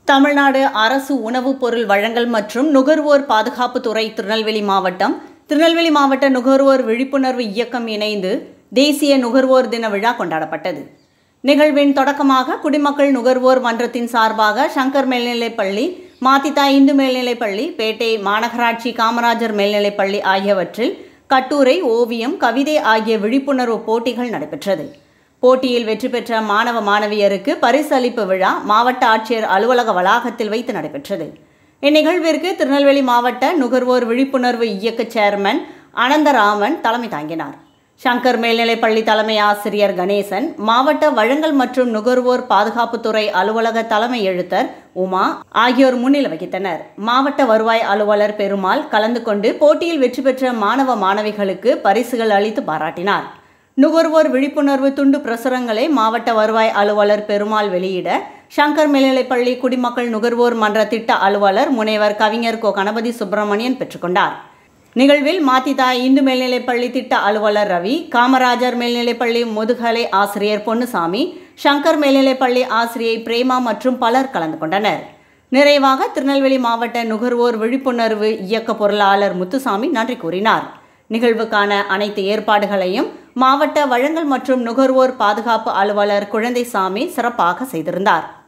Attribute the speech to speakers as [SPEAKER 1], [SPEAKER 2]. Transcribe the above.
[SPEAKER 1] தமிழ்நாடு அரசு உணவுப் பொருள் வழங்கல் மற்றும் நுகர்வோர் பாதுகாப்புத்துறை திருநெல்வேலி மாவட்டம் திருநெல்வேலி மாவட்ட நுகர்வோர் விழிப்புணர்வு இயக்கம் இணைந்து தேசிய நுகர்வோர் தின விழா கொண்டாடப்பட்டது நிகழ்வின் தொடக்கமாக குடிமக்கள் நுகர்வோர் மன்றத்தின் சார்பாக சங்கர் மேல்நிலைப்பள்ளி மாத்திதா இந்து மேல்நிலைப்பள்ளி பேட்டை மாநகராட்சி காமராஜர் மேல்நிலைப்பள்ளி ஆகியவற்றில் கட்டுரை ஓவியம் கவிதை ஆகிய விழிப்புணர்வு போட்டிகள் நடைபெற்றது போட்டியில் வெற்றி பெற்ற மாணவ மாணவியருக்கு பரிசளிப்பு விழா மாவட்ட ஆட்சியர் அலுவலக வளாகத்தில் வைத்து நடைபெற்றது இந்நிகழ்விற்கு திருநெல்வேலி மாவட்ட நுகர்வோர் விழிப்புணர்வு இயக்க சேர்மன் அனந்தராமன் தலைமை தாங்கினார் சங்கர் மேல்நிலைப்பள்ளி தலைமை ஆசிரியர் கணேசன் மாவட்ட வழங்கல் மற்றும் நுகர்வோர் பாதுகாப்புத்துறை அலுவலக தலைமை எழுத்தர் உமா ஆகியோர் முன்னிலை வகித்தனர் மாவட்ட வருவாய் அலுவலர் பெருமாள் கலந்து கொண்டு போட்டியில் வெற்றி பெற்ற மாணவ மாணவிகளுக்கு பரிசுகள் அளித்து பாராட்டினார் நுகர்வோர் விழிப்புணர்வு துண்டு பிரசுரங்களை மாவட்ட வருவாய் அலுவலர் பெருமாள் வெளியிட சங்கர் மேல்நிலைப்பள்ளி குடிமக்கள் நுகர்வோர் மன்ற திட்ட அலுவலர் முனைவர் கவிஞர் கோ கணபதி சுப்பிரமணியன் பெற்றுக்கொண்டார் நிகழ்வில் மாத்திதா இந்து மேல்நிலைப்பள்ளி திட்ட அலுவலர் ரவி காமராஜர் மேல்நிலைப்பள்ளி முதுகலை ஆசிரியர் பொன்னுசாமி சங்கர் மேல்நிலைப்பள்ளி ஆசிரியை பிரேமா மற்றும் பலர் கலந்து கொண்டனர் நிறைவாக திருநெல்வேலி மாவட்ட நுகர்வோர் விழிப்புணர்வு இயக்க பொருளாளர் முத்துசாமி நன்றி கூறினார் நிகழ்வுக்கான அனைத்து ஏற்பாடுகளையும் மாவட்ட வழங்கல் மற்றும் நுகர்வோர் பாதுகாப்பு அலுவலர் குழந்தைசாமி சிறப்பாக செய்திருந்தார்